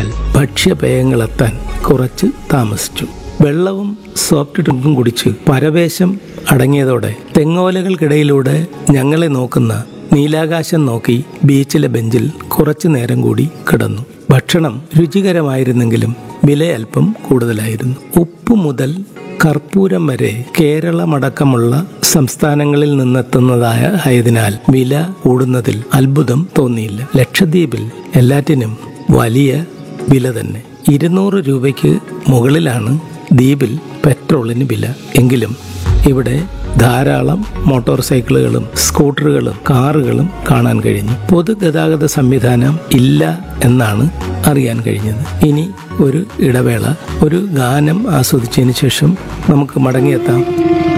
ആയതിനാൽ ഭക്ഷ്യപേയങ്ങളെത്താൻ കുറച്ച് താമസിച്ചു വെള്ളവും സോഫ്റ്റ് ഡ്രിങ്കും കുടിച്ച് പരവേശം അടങ്ങിയതോടെ തെങ്ങോലകൾക്കിടയിലൂടെ ഞങ്ങളെ നോക്കുന്ന നീലാകാശം നോക്കി ബീച്ചിലെ ബെഞ്ചിൽ കുറച്ചു നേരം കൂടി കിടന്നു ഭക്ഷണം രുചികരമായിരുന്നെങ്കിലും വില അല്പം കൂടുതലായിരുന്നു ഉപ്പ് മുതൽ കർപ്പൂരം വരെ കേരളമടക്കമുള്ള സംസ്ഥാനങ്ങളിൽ നിന്നെത്തുന്നതായ ആയതിനാൽ വില കൂടുന്നതിൽ അത്ഭുതം തോന്നിയില്ല ലക്ഷദ്വീപിൽ എല്ലാറ്റിനും വലിയ വില തന്നെ ഇരുന്നൂറ് രൂപയ്ക്ക് മുകളിലാണ് ദ്വീപിൽ പെട്രോളിന് വില എങ്കിലും ഇവിടെ ധാരാളം മോട്ടോർ സൈക്കിളുകളും സ്കൂട്ടറുകളും കാറുകളും കാണാൻ കഴിഞ്ഞു പൊതുഗതാഗത സംവിധാനം ഇല്ല എന്നാണ് അറിയാൻ കഴിഞ്ഞത് ഇനി ഒരു ഇടവേള ഒരു ഗാനം ആസ്വദിച്ചതിന് ശേഷം നമുക്ക് മടങ്ങിയെത്താം